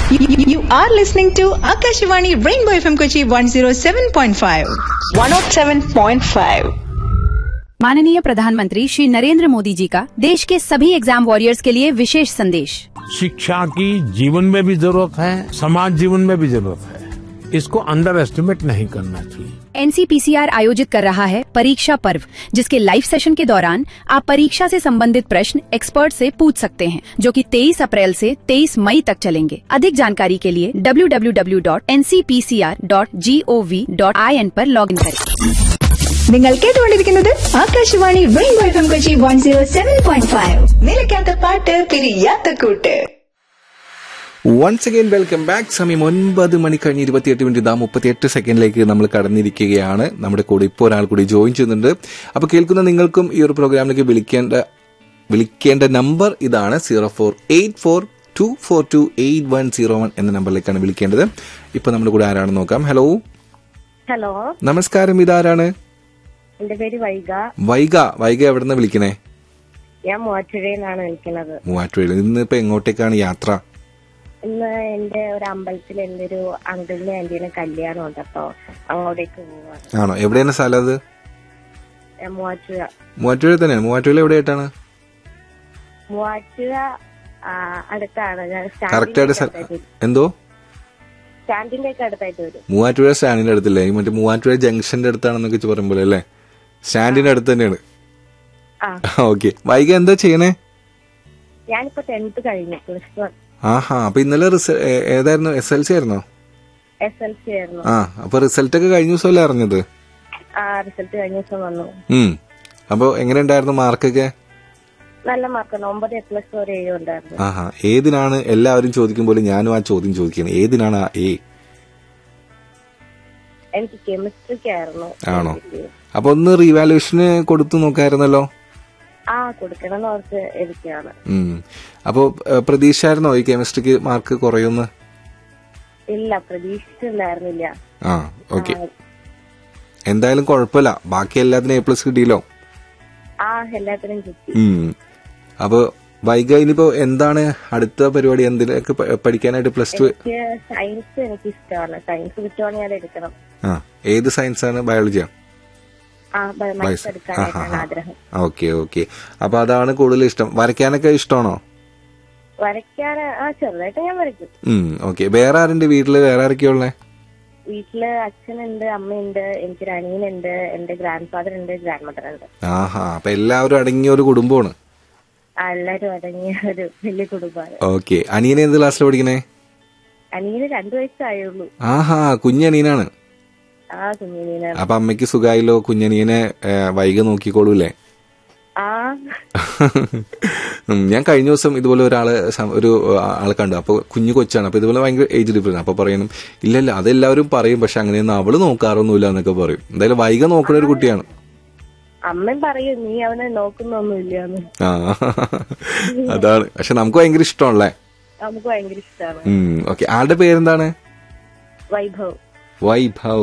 You are listening to Akashivani Rainbow FM Kochi 107.5. 107.5. माननीय प्रधानमंत्री श्री नरेंद्र मोदी जी का देश के सभी एग्जाम वॉरियर्स के लिए विशेष संदेश शिक्षा की जीवन में भी जरूरत है समाज जीवन में भी जरूरत है इसको अंडर एस्टिमेट नहीं करना चाहिए एनसीपीसीआर आयोजित कर रहा है परीक्षा पर्व जिसके लाइव सेशन के दौरान आप परीक्षा से संबंधित प्रश्न एक्सपर्ट से पूछ सकते हैं जो कि 23 अप्रैल से 23 मई तक चलेंगे अधिक जानकारी के लिए www.ncpcr.gov.in पर लॉगिन करें നിങ്ങൾ കേട്ടുകൊണ്ടിരിക്കുന്നത് Akashvani rainbow F M Kochi one zero seven point five നിലയ്ക്കാത്ത പാട്ട് പിരിയാത്ത കൂട്ട് വൺസ് അഗൈൻ വെൽക്കം ബാക്ക് സമയം ഒൻപത് മണി കഴിഞ്ഞ് ഇരുപത്തിയെട്ട് മിനിറ്റ് ഇതാ മുപ്പത്തിയെട്ട് സെക്കൻഡിലേക്ക് നമ്മൾ കടന്നിരിക്കുകയാണ് നമ്മുടെ കൂടെ ഇപ്പോൾ ഒരാൾ കൂടി ജോയിൻ ചെയ്യുന്നുണ്ട് അപ്പോൾ കേൾക്കുന്ന നിങ്ങൾക്കും ഈ ഒരു പ്രോഗ്രാമിലേക്ക് വിളിക്കേണ്ട വിളിക്കേണ്ട നമ്പർ ഇതാണ് zero four eight four two four two eight one zero one എന്ന നമ്പറിലേക്കാണ് വിളിക്കേണ്ടത് ഇപ്പൊ നമ്മുടെ കൂടെ ആരാണെന്ന് നോക്കാം ഹലോ ഹലോ നമസ്കാരം ഇതാരാണ് എന്റെ പേര് വൈഗ വൈഗ വൈഗ എവിടെ നിന്ന് വിളിക്കണേ ഞാൻ മൂവാറ്റുപുഴയിൽ നിന്നാണ് വിളിക്കുന്നത് മൂവാറ്റുപുഴയിൽ ഇന്ന് ഇപ്പൊ എങ്ങോട്ടേക്കാണ് യാത്ര ഇന്ന് എന്റെ ഒരു അമ്പലത്തിൽ എന്റെ ഒരു അങ്കിളിന്റെ ആന്റിയുടെ കല്യാണം ഉണ്ട് അപ്പൊ അങ്ങോട്ടേക്ക് പോവാണ് ആണോ എവിടെയാണ് സ്ഥലം അത് ഞാൻ മൂവാറ്റുപുഴ മൂവാറ്റുപുഴ തന്നെയാണ് മൂവാറ്റുപുഴ എവിടെയായിട്ടാണ് മൂവാറ്റുപുഴ ആ, അടുത്താണ് ഞാൻ കറക്റ്റ് ആയിട്ട് സ്ഥ- എന്തോ സ്റ്റാൻഡിന്റെ ഒക്കെ അടുത്തായിട്ട് വരും മൂവാറ്റുപുഴ സ്റ്റാൻഡിന്റെ അടുത്തല്ലേ ഈ മറ്റേ മൂവാറ്റുപുഴ ജംഗ്ഷന്റെ അടുത്താണെന്നൊക്കെ വെച്ച് പറയുമ്പോൾ അല്ലേ സ്റ്റാൻഡിന്റെ അടുത്ത് തന്നെയാണ് ആ ഓക്കെ വൈകി എന്താ ചെയ്യണേ ഞാനിപ്പോ ടെൻത്ത് കഴിഞ്ഞു പ്ലസ് വൺ ആഹാ അപ്പൊ ഇന്നലെ റിസ- ഏ- ഏതായിരുന്നു എസ് എൽ സി ആയിരുന്നോ എസ് എൽ സി ആയിരുന്നു ആ അപ്പൊ റിസൾട്ട് ഒക്കെ കഴിഞ്ഞ ദിവസമല്ലേ അറിഞ്ഞത് ആ റിസൾട്ട് കഴിഞ്ഞ ദിവസം വന്നു ഉം അപ്പൊ എങ്ങനെ ഉണ്ടായിരുന്നു മാർക്കൊക്കെ നല്ല മാർക്കാണ് ഒമ്പത് എ പ്ലസ് ഒരു ഏഴും ഉണ്ടായിരുന്നു ആഹാ ഏതിനാണ് എല്ലാവരും ചോദിക്കുമ്പോൾ ഞാനും ആ ചോദ്യം ചോദിക്കുകയാണ് ഏതിനാണ് ആ എ എനിക്ക് കെമിസ്ട്രിക്ക് ആയിരുന്നു ആണോ അപ്പൊ ഒന്ന് റീവാലുവേഷന് കൊടുത്തു നോക്കായിരുന്നല്ലോ ആ കൊടുക്കണം എന്ന് ഓർത്ത് ഇരിക്കുകയാണ് ഉം അപ്പൊ ഏ, പ്രതീക്ഷയായിരുന്നോ ഈ കെമിസ്ട്രിക്ക് മാർക്ക് കുറയുമെന്ന് ഇല്ല പ്രതീക്ഷിച്ചിട്ടുണ്ടായിരുന്നില്ല ആ ഓക്കെ എന്തായാലും കുഴപ്പമില്ല ബാക്കി എല്ലാത്തിനും എ പ്ലസ് കിട്ടിയല്ലോ ആ എല്ലാത്തിനും കിട്ടി ഉം. അപ്പൊ വൈക ഇനിയിപ്പോ എന്താണ് അടുത്ത പരിപാടി എന്തിനൊക്കെ പ- പഠിക്കാനായിട്ട് പ്ലസ് ടു എനിക്ക് സയൻസ് എനിക്ക് ഇഷ്ടമാണ് സയൻസ് കിട്ടുവാണെങ്കിൽ അത് എടുക്കണം ആ ഏത് സയൻസ് ആണ് ബയോളജിയാ ആ മാത്സ് എടുക്കാനായിട്ടാണ് ആഗ്രഹം ഓക്കെ ഓക്കെ അപ്പൊ അതാണ് കൂടുതൽ ഇഷ്ടം വരയ്ക്കാനൊക്കെ ഇഷ്ടമാണോ വരയ്ക്കാൻ ആ ചെറുതായിട്ട് ഞാൻ വരയ്ക്കും ഉം ഓക്കെ വേറെ ആരുണ്ട് വീട്ടില് വേറെ ആരൊക്കെയാ ഉള്ളേ വീട്ടില് അച്ഛനുണ്ട് അമ്മയുണ്ട് എനിക്കൊരു അനിയനുണ്ട് എന്റെ ഗ്രാൻഡ് ഫാദർ ഉണ്ട് ഗ്രാൻഡ് മദർ ഉണ്ട് ആഹാ അപ്പൊ എല്ലാവരും അടങ്ങിയ ഒരു കുടുംബമാണ് ആ, എല്ലാരും അടങ്ങിയ ഒരു വലിയ കുടുംബമാണ് ഓക്കെ അനിയനെ എന്ത് ക്ലാസ്സിൽ പഠിക്കണേ അനിയന് രണ്ടു വയസ്സായുള്ളൂ ആഹാ കുഞ്ഞനിയനാണ് ആ കുഞ്ഞിനാണ് അപ്പൊ അമ്മയ്ക്ക് സുഖമായില്ലോ കുഞ്ഞനിയനെ ഏ, വൈകി നോക്കിക്കോളൂല്ലേ ആ ഉം, ഞാൻ കഴിഞ്ഞ ദിവസം ഇതുപോലെ ഒരാള് സം- ഒരു ആളെ കണ്ടു അപ്പൊ കുഞ്ഞു കൊച്ചാണ് അപ്പൊ ഇതുപോലെ ഭയങ്കര ഏജ് ഡിഫറൻസ് അപ്പൊ പറയണം ഇല്ല ഇല്ല അതെല്ലാവരും പറയും പക്ഷെ അങ്ങനെയൊന്നും അവള് നോക്കാറൊന്നുമില്ല എന്നൊക്കെ പറയും എന്തായാലും വൈക നോക്കുന്ന ഒരു കുട്ടിയാണ് അമ്മയും പറയും നീ അവനെ നോക്കുന്നൊന്നുമില്ലാന്ന് ആ അതാണ് പക്ഷെ നമുക്ക് ഭയങ്കര ഇഷ്ടമാണല്ലേ നമുക്ക് ഭയങ്കര ഇഷ്ടമാണ് ഉം ഓക്കെ ആളുടെ പേരെന്താണ് വൈഭവ് വൈഭവ്